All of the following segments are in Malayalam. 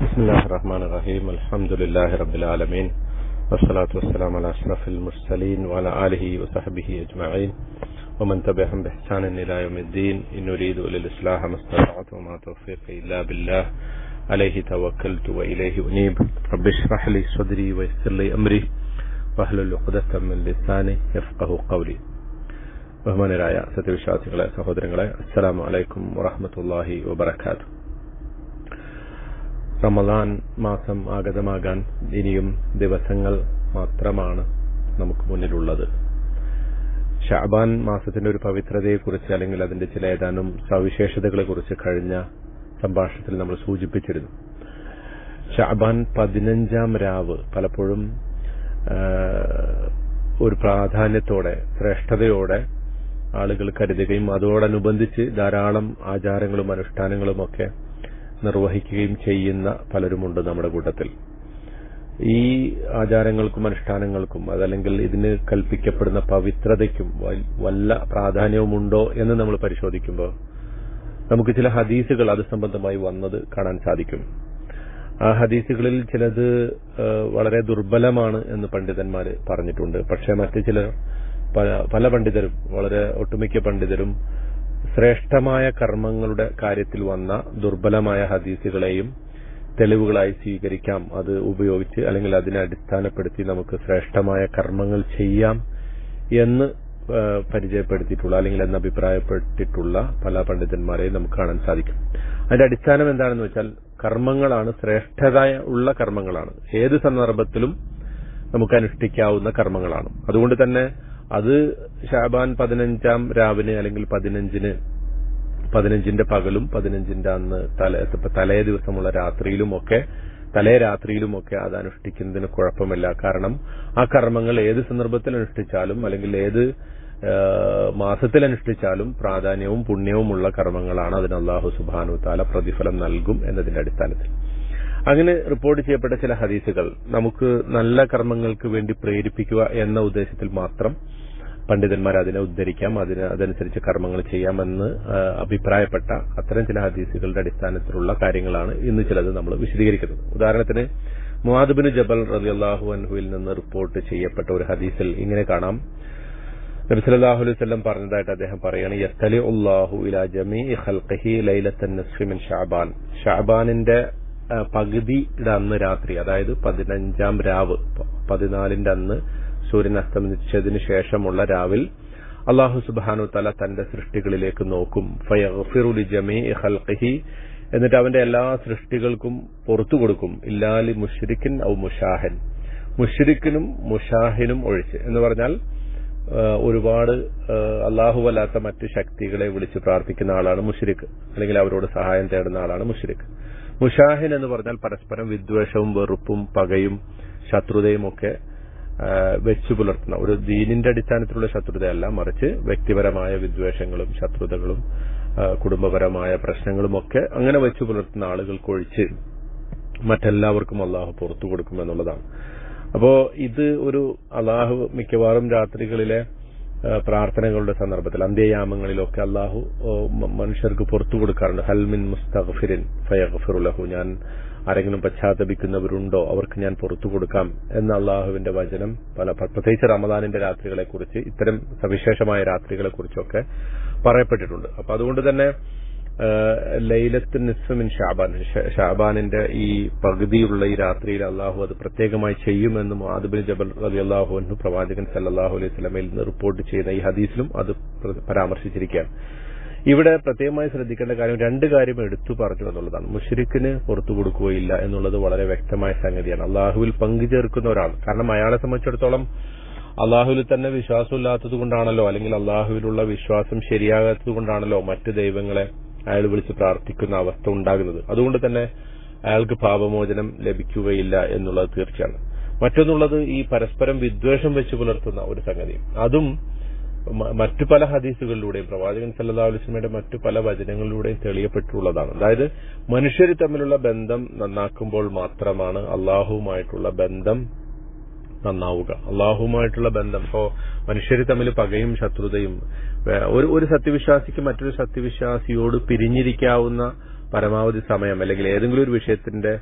بسم الله الرحمن الرحيم الحمد لله رب العالمين والصلاة والسلام على أشرف المرسلين وعلى آله وصحبه أجمعين ومن تبعهم بإحسان إلى يوم الدين إن نريد إلى الإصلاح ما استطعت وما توفيقي إلا بالله عليه توكلت وإليه أنيب رب اشرح لي صدري ويسر لي أمري واحلل عقدة من لساني يفقه قولي ബഹുമാനരായ സത്യവിശ്വാസികളെ സഹോദരങ്ങളെ അസ്സലാമു അലൈക്കും വറഹമത്തല്ലാഹി വബർക്കാത്തു റമദാൻ മാസം ആഗതമാകാൻ ഇനിയും ദിവസങ്ങൾ മാത്രമാണ് നമുക്ക് മുന്നിലുള്ളത് ഷാബാൻ മാസത്തിന്റെ ഒരു പവിത്രതയെക്കുറിച്ച് അല്ലെങ്കിൽ അതിന്റെ ചില ഏതാനും സവിശേഷതകളെ കുറിച്ച് കഴിഞ്ഞ സംഭാഷണത്തിൽ നമ്മൾ സൂചിപ്പിച്ചിരുന്നു ഷാബാൻ പതിനഞ്ചാം രാവ് പലപ്പോഴും ഒരു പ്രാധാന്യത്തോടെ ശ്രേഷ്ഠതയോടെ ആളുകൾ കരുതുകയും അതോടനുബന്ധിച്ച് ധാരാളം ആചാരങ്ങളും അനുഷ്ഠാനങ്ങളും ഒക്കെ നിർവഹിക്കുകയും ചെയ്യുന്ന പലരുമുണ്ട് നമ്മുടെ കൂട്ടത്തിൽ ഈ ആചാരങ്ങൾക്കും അനുഷ്ഠാനങ്ങൾക്കും അതല്ലെങ്കിൽ ഇതിന് കൽപ്പിക്കപ്പെടുന്ന പവിത്രതയ്ക്കും വല്ല പ്രാധാന്യവുമുണ്ടോ എന്ന് നമ്മൾ പരിശോധിക്കുമ്പോൾ നമുക്ക് ചില ഹദീസുകൾ അത് സംബന്ധമായി വന്നത് കാണാൻ സാധിക്കും ആ ഹദീസുകളിൽ ചിലത് വളരെ ദുർബലമാണ് എന്ന് പണ്ഡിതന്മാർ പറഞ്ഞിട്ടുണ്ട് പക്ഷെ മറ്റു ചിലർ പല പണ്ഡിതരും വളരെ ഒട്ടുമിക്ക പണ്ഡിതരും ശ്രേഷ്ഠമായ കർമ്മങ്ങളുടെ കാര്യത്തിൽ വന്ന ദുർബലമായ ഹദീസുകളെയും തെളിവുകളായി സ്വീകരിക്കാം അത് ഉപയോഗിച്ച് അല്ലെങ്കിൽ അതിനെ അടിസ്ഥാനപ്പെടുത്തി നമുക്ക് ശ്രേഷ്ഠമായ കർമ്മങ്ങൾ ചെയ്യാം എന്ന് പരിചയപ്പെടുത്തിയിട്ടുള്ള അല്ലെങ്കിൽ എന്ന് അഭിപ്രായപ്പെട്ടിട്ടുള്ള പല പണ്ഡിതന്മാരെയും നമുക്ക് കാണാൻ സാധിക്കും അതിന്റെ അടിസ്ഥാനം എന്താണെന്ന് വെച്ചാൽ കർമ്മങ്ങളാണ് ശ്രേഷ്ഠത ഉള്ള കർമ്മങ്ങളാണ് ഏത് സന്ദർഭത്തിലും നമുക്ക് അനുഷ്ഠിക്കാവുന്ന കർമ്മങ്ങളാണ് അതുകൊണ്ട് തന്നെ അത് ഷാബാൻ പതിനഞ്ചാം രാവിന് അല്ലെങ്കിൽ പതിനഞ്ചിന് പതിനഞ്ചിന്റെ പകലും പതിനഞ്ചിന്റെ അന്ന് തലേ തലേ ദിവസമുള്ള രാത്രിയിലും ഒക്കെ തലേ രാത്രിയിലും ഒക്കെ അത് അനുഷ്ഠിക്കുന്നതിന് കുഴപ്പമില്ല കാരണം ആ കർമ്മങ്ങൾ ഏത് സന്ദർഭത്തിൽ അനുഷ്ഠിച്ചാലും അല്ലെങ്കിൽ ഏത് മാസത്തിൽ അനുഷ്ഠിച്ചാലും പ്രാധാന്യവും പുണ്യവുമുള്ള കർമ്മങ്ങളാണ് അതിന് അള്ളാഹു സുബാനു താല പ്രതിഫലം നൽകും എന്നതിന്റെ അടിസ്ഥാനത്തിൽ അങ്ങനെ റിപ്പോർട്ട് ചെയ്യപ്പെട്ട ചില ഹദീസുകൾ നമുക്ക് നല്ല കർമ്മങ്ങൾക്ക് വേണ്ടി പ്രേരിപ്പിക്കുക എന്ന ഉദ്ദേശത്തിൽ മാത്രം പണ്ഡിതന്മാർ അതിനെ ഉദ്ധരിക്കാം അതിന് അതനുസരിച്ച് കർമ്മങ്ങൾ ചെയ്യാമെന്ന് അഭിപ്രായപ്പെട്ട അത്തരം ചില ഹദീസുകളുടെ അടിസ്ഥാനത്തിലുള്ള കാര്യങ്ങളാണ് ഇന്ന് ചിലത് നമ്മൾ വിശദീകരിക്കുന്നത് ഉദാഹരണത്തിന് മുഹാദുബിന് ജബൽ റലിയല്ലാഹു അൻഹുവിൽ നിന്ന് റിപ്പോർട്ട് ചെയ്യപ്പെട്ട ഒരു ഹദീസിൽ ഇങ്ങനെ കാണാം നബി സല്ലല്ലാഹു അലൈഹി വസല്ലം പറഞ്ഞതായിട്ട് അദ്ദേഹം പറയാണ് യസ്തലി ഉല്ലാഹു ഇലാ ജമീഇ ഖൽഖിഹി ലൈലത്തൻ നിസ്ഫി മിൻ ഷഅബാൻ ഷഅബാനിന്റെ പകുതിയുടെ അന്ന് രാത്രി അതായത് പതിനഞ്ചാം രാവ് പതിനാലിന്റെ അന്ന് സൂര്യൻ അസ്തമിച്ചതിന് ശേഷമുള്ള രാവിൽ അള്ളാഹു സുബാനു തല തന്റെ സൃഷ്ടികളിലേക്ക് നോക്കും ഫയഫിറുലി ജമീ ഹൽഖിഹി എന്നിട്ട് അവന്റെ എല്ലാ സൃഷ്ടികൾക്കും പുറത്തു കൊടുക്കും ഇല്ലാലി മുഷരിക്കിൻ ഔ മുഷാഹൻ മുഷരിക്കിനും മുഷാഹിനും ഒഴിച്ച് എന്ന് പറഞ്ഞാൽ ഒരുപാട് അല്ലാഹുവല്ലാത്ത മറ്റ് ശക്തികളെ വിളിച്ച് പ്രാർത്ഥിക്കുന്ന ആളാണ് മുഷരിക്ക് അല്ലെങ്കിൽ അവരോട് സഹായം തേടുന്ന ആളാണ് മുഷരിക്ക് മുഷാഹിൻ എന്ന് പറഞ്ഞാൽ പരസ്പരം വിദ്വേഷവും വെറുപ്പും പകയും ശത്രുതയും ഒക്കെ വെച്ചു പുലർത്തുന്ന ഒരു ദീനിന്റെ അടിസ്ഥാനത്തിലുള്ള ശത്രുതയല്ല മറിച്ച് വ്യക്തിപരമായ വിദ്വേഷങ്ങളും ശത്രുതകളും കുടുംബപരമായ പ്രശ്നങ്ങളുമൊക്കെ അങ്ങനെ വെച്ചു പുലർത്തുന്ന ആളുകൾക്കൊഴിച്ച് മറ്റെല്ലാവർക്കും അള്ളാഹു പുറത്തു കൊടുക്കുമെന്നുള്ളതാണ് അപ്പോ ഇത് ഒരു അള്ളാഹു മിക്കവാറും രാത്രികളിലെ പ്രാർത്ഥനകളുടെ സന്ദർഭത്തിൽ അന്ത്യയാമങ്ങളിലൊക്കെ അള്ളാഹു മനുഷ്യർക്ക് പുറത്തു കൊടുക്കാറുണ്ട് ഹൽമിൻ മുസ്തഫിരിൻ ഫയഫിറുലഹു ഞാൻ ആരെങ്കിലും പശ്ചാത്തപിക്കുന്നവരുണ്ടോ അവർക്ക് ഞാൻ പുറത്തു കൊടുക്കാം എന്ന അള്ളാഹുവിന്റെ വചനം പല പ്രത്യേകിച്ച് റമദാനിന്റെ രാത്രികളെ കുറിച്ച് ഇത്തരം സവിശേഷമായ രാത്രികളെ കുറിച്ചൊക്കെ പറയപ്പെട്ടിട്ടുണ്ട് അപ്പൊ അതുകൊണ്ട് തന്നെ ലൈലത്ത് നിസ്മിൻ ഷാബാൻ ഷാബാനിന്റെ ഈ പകുതിയുള്ള ഈ രാത്രിയിൽ അള്ളാഹു അത് പ്രത്യേകമായി ചെയ്യുമെന്ന് മാധുബിൻ ജബൽ അലി അള്ളാഹുവിന് പ്രവാചകൻ സല്ലാഹു അലൈഹി സ്വലമയിൽ നിന്ന് റിപ്പോർട്ട് ചെയ്യുന്ന ഈ ഹദീസിലും അത് പരാമർശിച്ചിരിക്കുകയാണ് ഇവിടെ പ്രത്യേകമായി ശ്രദ്ധിക്കേണ്ട കാര്യം രണ്ട് കാര്യം എടുത്തു പറഞ്ഞു എന്നുള്ളതാണ് മുഷരിക്കിന് പുറത്തു കൊടുക്കുകയില്ല എന്നുള്ളത് വളരെ വ്യക്തമായ സംഗതിയാണ് അള്ളാഹുവിൽ പങ്കുചേർക്കുന്ന ഒരാൾ കാരണം അയാളെ സംബന്ധിച്ചിടത്തോളം അള്ളാഹുവിൽ തന്നെ വിശ്വാസമില്ലാത്തത് കൊണ്ടാണല്ലോ അല്ലെങ്കിൽ അള്ളാഹുവിലുള്ള വിശ്വാസം ശരിയാകാത്തത് കൊണ്ടാണല്ലോ മറ്റ് ദൈവങ്ങളെ അയാൾ വിളിച്ച് പ്രാർത്ഥിക്കുന്ന അവസ്ഥ ഉണ്ടാകുന്നത് അതുകൊണ്ട് തന്നെ അയാൾക്ക് പാപമോചനം ലഭിക്കുകയില്ല എന്നുള്ളത് തീർച്ചയാണ് മറ്റൊന്നുള്ളത് ഈ പരസ്പരം വിദ്വേഷം വെച്ച് പുലർത്തുന്ന ഒരു സംഗതി അതും മറ്റു പല ഹദീസുകളിലൂടെയും പ്രവാചകൻ സല്ലാ അലുസ്ലമയുടെ മറ്റു പല വചനങ്ങളിലൂടെയും തെളിയപ്പെട്ടുള്ളതാണ് അതായത് മനുഷ്യർ തമ്മിലുള്ള ബന്ധം നന്നാക്കുമ്പോൾ മാത്രമാണ് അള്ളാഹുവുമായിട്ടുള്ള ബന്ധം നന്നാവുക അള്ളാഹുവുമായിട്ടുള്ള ബന്ധം ഇപ്പോ മനുഷ്യർ തമ്മിൽ പകയും ശത്രുതയും വേ- ഒരു ഒരു സത്യവിശ്വാസിക്ക് മറ്റൊരു സത്യവിശ്വാസിയോട് പിരിഞ്ഞിരിക്കാവുന്ന പരമാവധി സമയം അല്ലെങ്കിൽ ഏതെങ്കിലും ഒരു വിഷയത്തിന്റെ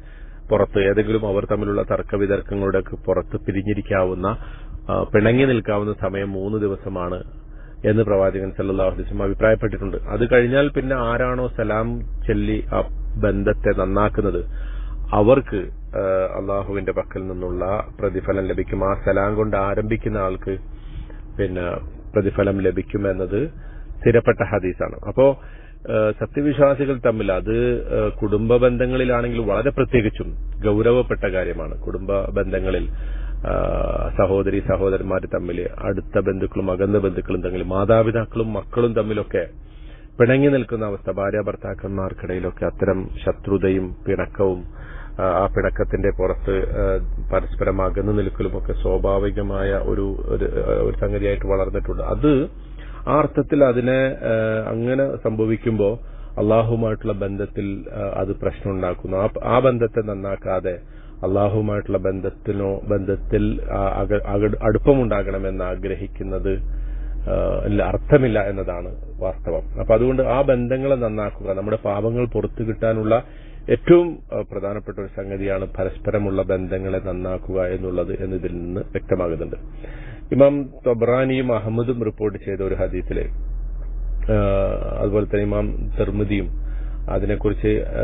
പുറത്ത് ഏതെങ്കിലും അവർ തമ്മിലുള്ള തർക്ക വിതർക്കങ്ങളുടെ പുറത്ത് പിരിഞ്ഞിരിക്കാവുന്ന ആ, പിണങ്ങി നിൽക്കാവുന്ന സമയം മൂന്ന് ദിവസമാണ് എന്ന് പ്രവാചകൻ സല്ലല്ലാഹു അലൈഹി വസല്ലം അഭിപ്രായപ്പെട്ടിട്ടുണ്ട് അത് കഴിഞ്ഞാൽ പിന്നെ ആരാണോ സലാം ചൊല്ലി ആ ബന്ധത്തെ നന്നാക്കുന്നത് അവർക്ക് ആ, അള്ളാഹുവിന്റെ പക്കൽ നിന്നുള്ള പ്രതിഫലം ലഭിക്കും ആ സലാം കൊണ്ട് ആരംഭിക്കുന്ന ആൾക്ക് പിന്നെ പ്രതിഫലം ലഭിക്കുമെന്നത് സ്ഥിരപ്പെട്ട ഹദീസാണ് അപ്പോ ആ, സത്യവിശ്വാസികൾ തമ്മിൽ അത് ആ, കുടുംബ ബന്ധങ്ങളിലാണെങ്കിൽ വളരെ പ്രത്യേകിച്ചും ഗൗരവപ്പെട്ട കാര്യമാണ് കുടുംബ ബന്ധങ്ങളിൽ ആ, സഹോദരി സഹോദരന്മാർ തമ്മിൽ അടുത്ത ബന്ധുക്കളും അകന്ന ബന്ധുക്കളും തമ്മിൽ മാതാപിതാക്കളും മക്കളും തമ്മിലൊക്കെ പിണങ്ങി നിൽക്കുന്ന അവസ്ഥ ഭാര്യ ഭർത്താക്കന്മാർക്കിടയിലൊക്കെ അത്തരം ശത്രുതയും പിണക്കവും ആ, ആ പിണക്കത്തിന്റെ പുറത്ത് ആ, പരസ്പരം അകന്നു നിൽക്കലുമൊക്കെ സ്വാഭാവികമായ ഒരു ഒരു ഒരു സംഗതിയായിട്ട് വളർന്നിട്ടുണ്ട് അത് ആ അർത്ഥത്തിൽ അതിനെ ആ, അങ്ങനെ സംഭവിക്കുമ്പോൾ അള്ളാഹുമായിട്ടുള്ള ബന്ധത്തിൽ ആ, അത് പ്രശ്നം ഉണ്ടാക്കുന്നു ആ ആ ബന്ധത്തെ നന്നാക്കാതെ അള്ളാഹുമായിട്ടുള്ള ബന്ധത്തിനോ ബന്ധത്തിൽ ആ, അക- അക- അടുപ്പമുണ്ടാകണമെന്ന് ആഗ്രഹിക്കുന്നത് ആ, ഇല്ല, അർത്ഥമില്ല എന്നതാണ് വാസ്തവം അപ്പൊ അതുകൊണ്ട് ആ ബന്ധങ്ങളെ നന്നാക്കുക നമ്മുടെ പാപങ്ങൾ പുറത്തു കിട്ടാനുള്ള ഏറ്റവും ആ, പ്രധാനപ്പെട്ട ഒരു സംഗതിയാണ് പരസ്പരമുള്ള ബന്ധങ്ങളെ നന്നാക്കുക എന്നുള്ളത് എന്നതിൽ നിന്ന് വ്യക്തമാകുന്നുണ്ട് ഇമാം തൊബ്രാനിയും അഹമ്മദും റിപ്പോർട്ട് ചെയ്ത ഒരു ഹദീസിലെ ആ, അതുപോലെ തന്നെ ഇമാം തെർമുദിയും അതിനെക്കുറിച്ച് ആ,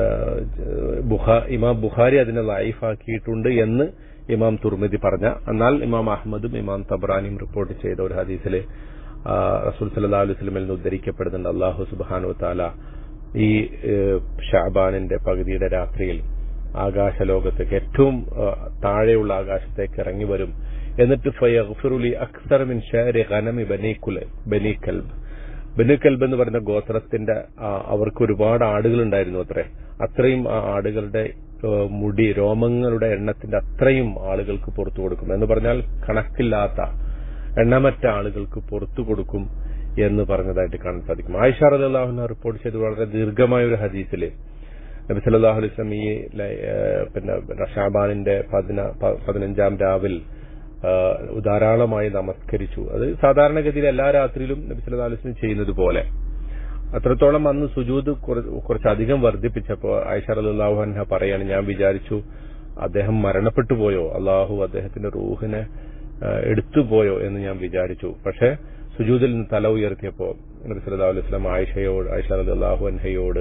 ബുഹാ ഇമാം ബുഖാരി അതിനെ ലൈഫാക്കിയിട്ടുണ്ട് എന്ന് ഇമാം തുർമിദി പറഞ്ഞ എന്നാൽ ഇമാം അഹമ്മദും ഇമാം തബ്രാനിയും റിപ്പോർട്ട് ചെയ്ത ഒരു ഹദീസിലെ ആ, റസൂൽ സല്ലല്ലാഹു അലൈഹി വസല്ലമയിൽ നിന്ന് ഉദ്ധരിക്കപ്പെടുന്നുണ്ട് അള്ളാഹു സുബ്ഹാനഹു തആല ഈ ഏഹ്, ഷാബാനിന്റെ പകുതിയുടെ രാത്രിയിൽ ആകാശലോകത്തേക്ക് ഏറ്റവും ആ, താഴെയുള്ള ആകാശത്തേക്ക് ഇറങ്ങി വരും എന്നിട്ട് ഫയഗ്ഫിറുലി അക്സർ മിൻ ഷാരി ഗനമി ബനീകുല ബനീകൽബ് ബനുക്കൽബ് എന്ന് പറയുന്ന ഗോത്രത്തിന്റെ ആ, അവർക്ക് ഒരുപാട് ആടുകൾ ഉണ്ടായിരുന്നു അത്രേ അത്രയും ആ ആടുകളുടെ ആ, മുടി രോമങ്ങളുടെ എണ്ണത്തിന്റെ അത്രയും ആളുകൾക്ക് പുറത്തു കൊടുക്കും എന്ന് പറഞ്ഞാൽ കണക്കില്ലാത്ത എണ്ണമറ്റ ആളുകൾക്ക് പുറത്തു കൊടുക്കും എന്ന് പറഞ്ഞതായിട്ട് കാണാൻ സാധിക്കും ആയിഷ റളിയല്ലാഹുവിനെ റിപ്പോർട്ട് ചെയ്ത് വളരെ ദീർഘമായ ഒരു ഹദീസില് നബി സല്ലല്ലാഹു അലൈഹി വസല്ലം ഈ ലൈ- ഏ, പിന്നെ ഷാബാനിന്റെ പതിന- പ- പതിനഞ്ചാം രാവിൽ ആ, ധാരാളമായി നമസ്കരിച്ചു അത് സാധാരണഗതിയിൽ എല്ലാ രാത്രിയിലും നബി സല്ലല്ലാഹു അലൈഹി വസല്ലം ചെയ്യുന്നത് പോലെ അത്രത്തോളം അന്ന് സുജൂദ് കുറ- കുറച്ചധികം വർദ്ധിപ്പിച്ചപ്പോ ആയിഷ റളിയല്ലാഹു അൻഹ പറയാണ് ഞാൻ വിചാരിച്ചു അദ്ദേഹം മരണപ്പെട്ടു പോയോ അള്ളാഹു അദ്ദേഹത്തിന്റെ റൂഹിനെ ആ, എടുത്തുപോയോ എന്ന് ഞാൻ വിചാരിച്ചു പക്ഷെ സുജൂദിൽ നിന്ന് തല ഉയർത്തിയപ്പോ നബി സല്ലല്ലാഹു അലൈഹി വസല്ലം ആയിഷയോട് ആയിഷ റളിയല്ലാഹു അൻഹയോട്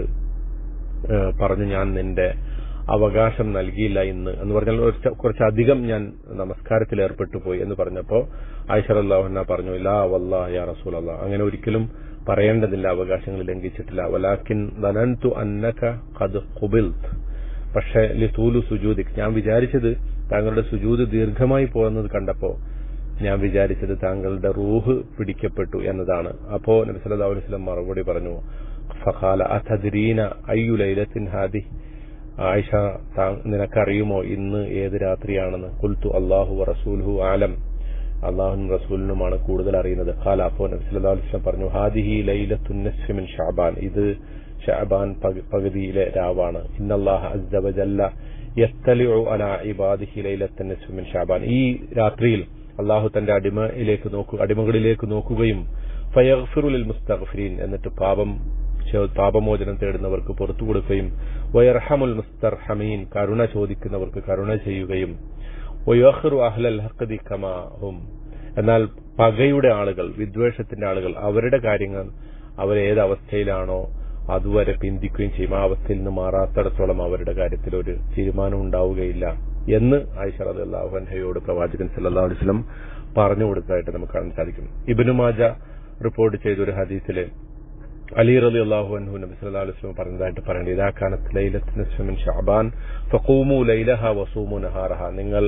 ആ, പറഞ്ഞു ഞാൻ നിന്റെ അവകാശം നൽകിയില്ല ഇന്ന് എന്ന് പറഞ്ഞാൽ കുറച്ച് കുറച്ചധികം ഞാൻ നമസ്കാരത്തിൽ ഏർപ്പെട്ടു പോയി എന്ന് പറഞ്ഞപ്പോ ആയിഷറല്ലാഹുന പറഞ്ഞു ലാ വല്ലാ യാ റസൂൽ അങ്ങനെ ഒരിക്കലും പറയേണ്ടതില്ല അവകാശങ്ങൾ ലംഘിച്ചിട്ടില്ല വലാക്കിൻ ദനന്തു അന്നക ഖദ് ഖുബിൽത് പക്ഷേ ലിതൂലു സുജൂദിക് ഞാൻ വിചാരിച്ചത് താങ്കളുടെ സുജൂദ് ദീർഘമായി പോകുന്നത് കണ്ടപ്പോ ഞാൻ വിചാരിച്ചത് താങ്കളുടെ റൂഹ് പിടിക്കപ്പെട്ടു എന്നതാണ് അപ്പോ നബി സല്ലല്ലാഹു അലൈഹി വസല്ലം മറുപടി പറഞ്ഞു ഫഖാല അതദ്രീന അയ്യു ലൈലത്തിൻ ഹാദി ആയിഷ താ- നിനക്കറിയുമോ ഇന്ന് ഏത് രാത്രിയാണെന്ന് കുൽത്തു അള്ളാഹു റസൂലുഹു ആലം അള്ളാഹുനും റസൂലിനുമാണ് കൂടുതൽ അറിയുന്നത് ഖാല അപ്പോ നബി സല്ലല്ലാഹു അലൈഹി വസല്ലം പറഞ്ഞു ഹാദിഹി ലൈലത്തുൻ നസ്ഫി മിൻ ഷഅബാൻ ഇത് ഷഅബാൻ പക- പകുതിയിലെ രാവാണ് ഇന്നല്ലാഹ അസ്സ വജല്ല യത്തലിഉ അലാ ഇബാദിഹി ലൈലത്തുൻ നസ്ഫി മിൻ ഷഅബാൻ ഈ രാത്രിയിൽ അള്ളാഹു തന്റെ അടിമയിലേക്ക് നോക്കു അടിമകളിലേക്ക് നോക്കുകയും ഫയഗ്ഫിറു ലിൽ മുസ്തഗ്ഫിരീൻ എന്നിട്ട് പാപം ചോ- പാപമോചനം തേടുന്നവർക്ക് പുറത്തു കൊടുക്കുകയും വയർഹമുൽ മുസ്തർഹമീൻ കരുണ ചോദിക്കുന്നവർക്ക് കരുണ ചെയ്യുകയും വയഹ്റു അഹ്ലൽ ഹഖദി കമാഹും എന്നാൽ പകയുടെ ആളുകൾ വിദ്വേഷത്തിന്റെ ആളുകൾ അവരുടെ കാര്യങ്ങൾ അവരേത് അവസ്ഥയിലാണോ അതുവരെ പിന്തിക്കുകയും ചെയ്യും ആ അവസ്ഥയിൽ നിന്ന് മാറാത്തിടത്തോളം അവരുടെ കാര്യത്തിൽ ഒരു തീരുമാനം ഉണ്ടാവുകയില്ല എന്ന് ആയിഷ റളിയല്ലാഹു അൻഹയോട് പ്രവാചകൻ സല്ലല്ലാഹു അലൈഹി വസല്ലം പറഞ്ഞു കൊടുത്തതായിട്ട് നമുക്ക് കാണാൻ സാധിക്കും ഇബ്നു മാജ റിപ്പോർട്ട് ചെയ്ത ഒരു ഹദീസിലെ അലി റലി അള്ളാഹു അൻഹു നബി സല്ലല്ലാഹു അലൈഹി വസല്ലം പറഞ്ഞതായിട്ട് പറയുന്നത് ഇദാ കാനത്ത് ലൈലത്ത് നിസ്ഫു മിൻ ഷഅബാൻ ഫഖൂമു ലൈലഹ വസൂമു നഹാറഹ നിങ്ങൾ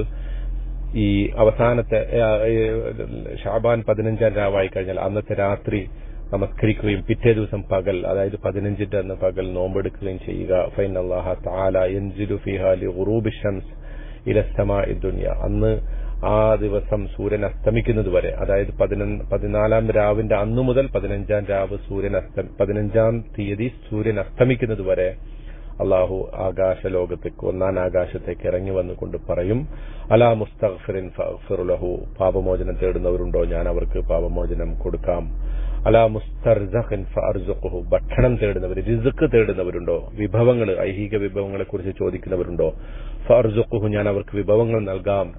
ഈ അവസാനത്തെ ആ, ഈ, ഷാബാൻ പതിനഞ്ചാം രാവായി കഴിഞ്ഞാൽ അന്നത്തെ രാത്രി നമസ്കരിക്കുകയും പിറ്റേ ദിവസം പകൽ അതായത് പതിനഞ്ചിന്റെ അന്ന് പകൽ നോമ്പെടുക്കുകയും ചെയ്യുക ഫൈൻ അള്ളാഹ താല യൻസിലു ഫിഹാ ലി ഗുറൂബി ഷംസ് ഇല സമാഇ ദുനിയ അന്ന് ആ ദിവസം സൂര്യൻ അസ്തമിക്കുന്നത് വരെ അതായത് പതിനൊന്ന് പതിനാലാം രാവിന്റെ അന്നു മുതൽ പതിനഞ്ചാം രാവ് സൂര്യൻ അസ്തം പതിനഞ്ചാം തീയതി സൂര്യൻ അസ്തമിക്കുന്നത് വരെ അള്ളാഹു ആകാശ ലോകത്തേക്ക് ഒന്നാം ആകാശത്തേക്ക് ഇറങ്ങി വന്നുകൊണ്ട് പറയും അലാ മുസ്തഗ്ഫിറിൻ ഫഗ്ഫിറുലഹു പാപമോചനം തേടുന്നവരുണ്ടോ ഞാൻ അവർക്ക് പാപമോചനം കൊടുക്കാം അലാ മുസ്തർസഖിൻ ഫഅർസുഖുഹു ഭക്ഷണം തേടുന്നവർ റിസ്ക് തേടുന്നവരുണ്ടോ വിഭവങ്ങൾ ഐഹിക വിഭവങ്ങളെ കുറിച്ച് ചോദിക്കുന്നവരുണ്ടോ ഫർസുഖുഹു ഞാൻ അവർക്ക് വിഭവങ്ങൾ നൽകാം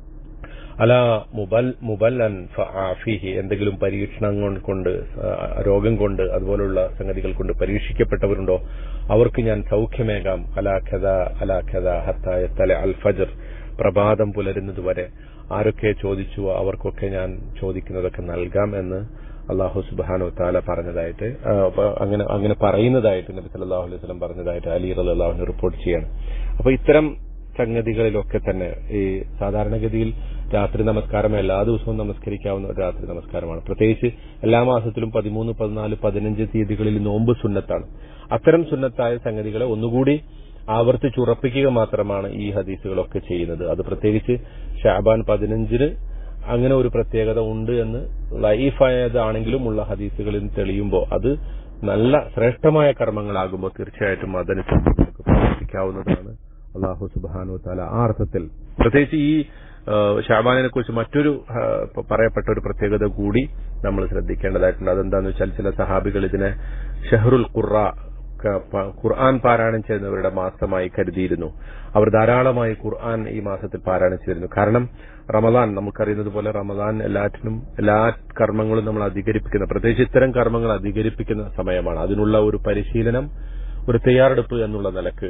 അല മുബൽ മുബല്ലൻ ഫിഹി എന്തെങ്കിലും പരീക്ഷണങ്ങൾ കൊണ്ട് ആ, രോഗം കൊണ്ട് അതുപോലുള്ള സംഗതികൾ കൊണ്ട് പരീക്ഷിക്കപ്പെട്ടവരുണ്ടോ അവർക്ക് ഞാൻ സൗഖ്യമേകാം അലാഖത അലാഖത ഹത്തായ തല അൽ ഫജർ പ്രഭാതം പുലരുന്നത് വരെ ആരൊക്കെ ചോദിച്ചുവോ അവർക്കൊക്കെ ഞാൻ ചോദിക്കുന്നതൊക്കെ നൽകാം എന്ന് അള്ളാഹു സുബാനു താല പറഞ്ഞതായിട്ട് ആ, അപ്പൊ അങ്ങനെ അങ്ങനെ പറയുന്നതായിട്ട് നബി സല്ലല്ലാഹു അലൈഹി വസല്ലം പറഞ്ഞതായിട്ട് അലി റളിയല്ലാഹു റിപ്പോർട്ട് ചെയ്യാണ് അപ്പൊ ഇത്തരം സംഗതികളിലൊക്കെ തന്നെ ഈ സാധാരണഗതിയിൽ രാത്രി നമസ്കാരം എല്ലാ ദിവസവും നമസ്കരിക്കാവുന്ന ഒരു രാത്രി നമസ്കാരമാണ് പ്രത്യേകിച്ച് എല്ലാ മാസത്തിലും പതിമൂന്ന് പതിനാല് പതിനഞ്ച് തീയതികളിൽ നോമ്പ് സുന്നത്താണ് അത്തരം സുന്നത്തായ സംഗതികളെ ഒന്നുകൂടി ആവർത്തിച്ചുറപ്പിക്കുക മാത്രമാണ് ഈ ഹദീസുകളൊക്കെ ചെയ്യുന്നത് അത് പ്രത്യേകിച്ച് ഷാബാൻ പതിനഞ്ചിന് അങ്ങനെ ഒരു പ്രത്യേകത ഉണ്ട് എന്ന് ലൈഫായതാണെങ്കിലും ഉള്ള ഹദീസുകളിൽ തെളിയുമ്പോൾ അത് നല്ല ശ്രേഷ്ഠമായ കർമ്മങ്ങളാകുമ്പോൾ തീർച്ചയായിട്ടും അതനുസരിച്ച് നമുക്ക് പ്രവർത്തിക്കാവുന്നതാണ് അള്ളാഹു സുബാനു താല ആ അർത്ഥത്തിൽ പ്രത്യേകിച്ച് ഈ ഷാബാനിനെ കുറിച്ച് മറ്റൊരു ആ, പ- പറയപ്പെട്ട ഒരു പ്രത്യേകത കൂടി നമ്മൾ ശ്രദ്ധിക്കേണ്ടതായിട്ടുണ്ട് അതെന്താന്ന് വെച്ചാൽ ചില സഹാബികൾ ഇതിനെ ഷഹറുൽ ഖുറ ക- പ- ഖുർആൻ പാരായണം ചെയ്യുന്നവരുടെ മാസമായി കരുതിയിരുന്നു അവർ ധാരാളമായി ഖുർആൻ ഈ മാസത്തിൽ പാരായണം ചെയ്തിരുന്നു കാരണം റമദാൻ നമുക്കറിയുന്നത് പോലെ റമദാൻ എല്ലാറ്റിനും എല്ലാ കർമ്മങ്ങളും നമ്മൾ അധികരിപ്പിക്കുന്ന പ്രത്യേകിച്ച് ഇത്തരം കർമ്മങ്ങൾ അധികരിപ്പിക്കുന്ന സമയമാണ് അതിനുള്ള ഒരു പരിശീലനം ഒരു തയ്യാറെടുപ്പ് എന്നുള്ള നിലക്ക്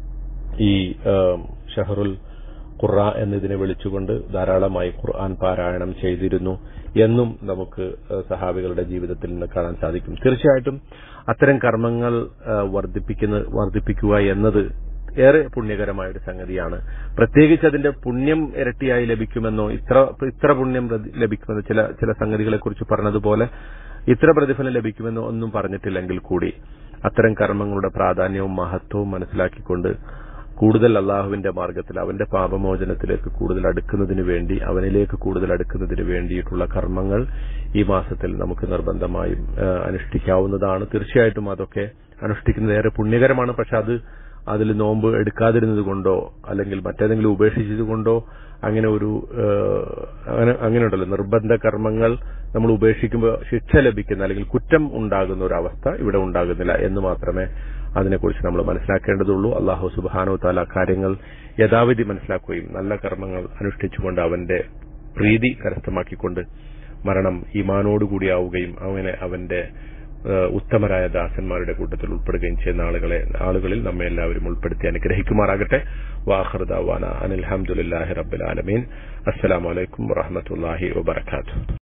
ഈ ഏം, ഷഹറുൽ ഖുറ എന്നതിനെ വിളിച്ചുകൊണ്ട് ധാരാളമായി ഖുർആൻ പാരായണം ചെയ്തിരുന്നു എന്നും നമുക്ക് ഏഹ്, സഹാബികളുടെ ജീവിതത്തിൽ നിന്ന് കാണാൻ സാധിക്കും തീർച്ചയായിട്ടും അത്തരം കർമ്മങ്ങൾ ഏഹ്, വർദ്ധിപ്പിക്കുന്ന വർദ്ധിപ്പിക്കുക എന്നത് ഏറെ പുണ്യകരമായ ഒരു സംഗതിയാണ് പ്രത്യേകിച്ച് അതിന്റെ പുണ്യം ഇരട്ടിയായി ലഭിക്കുമെന്നോ ഇത്ര ഇത്ര പുണ്യം പ്രതി- ലഭിക്കുമെന്നോ ചില ചില സംഗതികളെ കുറിച്ച് പറഞ്ഞതുപോലെ ഇത്ര പ്രതിഫലം ലഭിക്കുമെന്നോ ഒന്നും പറഞ്ഞിട്ടില്ലെങ്കിൽ കൂടി അത്തരം കർമ്മങ്ങളുടെ പ്രാധാന്യവും മഹത്വവും മനസ്സിലാക്കിക്കൊണ്ട് കൂടുതൽ അള്ളാഹുവിന്റെ മാർഗത്തിൽ അവന്റെ പാപമോചനത്തിലേക്ക് കൂടുതൽ അടുക്കുന്നതിന് വേണ്ടി അവനിലേക്ക് കൂടുതൽ അടുക്കുന്നതിന് വേണ്ടിയിട്ടുള്ള കർമ്മങ്ങൾ ഈ മാസത്തിൽ നമുക്ക് നിർബന്ധമായും ആ, അനുഷ്ഠിക്കാവുന്നതാണ് തീർച്ചയായിട്ടും അതൊക്കെ അനുഷ്ഠിക്കുന്നത് ഏറെ പുണ്യകരമാണ് പക്ഷെ അത് അതിൽ നോമ്പ് എടുക്കാതിരുന്നത് കൊണ്ടോ അല്ലെങ്കിൽ മറ്റേതെങ്കിലും ഉപേക്ഷിച്ചത് കൊണ്ടോ അങ്ങനെ ഒരു ആ, അങ്ങനെ അങ്ങനെയുണ്ടല്ലോ നിർബന്ധ കർമ്മങ്ങൾ നമ്മൾ ഉപേക്ഷിക്കുമ്പോൾ ശിക്ഷ ലഭിക്കുന്ന അല്ലെങ്കിൽ കുറ്റം ഉണ്ടാകുന്ന ഒരു അവസ്ഥ ഇവിടെ ഉണ്ടാകുന്നില്ല എന്ന് മാത്രമേ അതിനെക്കുറിച്ച് നമ്മൾ മനസ്സിലാക്കേണ്ടതുള്ളൂ അള്ളാഹു സുബാനോ താല കാര്യങ്ങൾ യഥാവിധി മനസ്സിലാക്കുകയും നല്ല കർമ്മങ്ങൾ അനുഷ്ഠിച്ചുകൊണ്ട് അവന്റെ പ്രീതി കരസ്ഥമാക്കിക്കൊണ്ട് മരണം ഈമാനോടുകൂടിയാവുകയും അങ്ങനെ അവന്റെ ഏഹ്, ഉത്തമരായ ദാസന്മാരുടെ കൂട്ടത്തിൽ ഉൾപ്പെടുകയും ചെയ്യുന്ന ആളുകളെ ആളുകളിൽ നമ്മെ എല്ലാവരും ഉൾപ്പെടുത്തി അനുഗ്രഹിക്കുമാറാകട്ടെ വാഹൃദാവാന അനിൽഹമുല്ലാഹി റബ്ബുൽ ആലമീൻ അസ്സലാമലൈക്കും വറഹമത്തല്ലാഹി വബർക്കാത്തു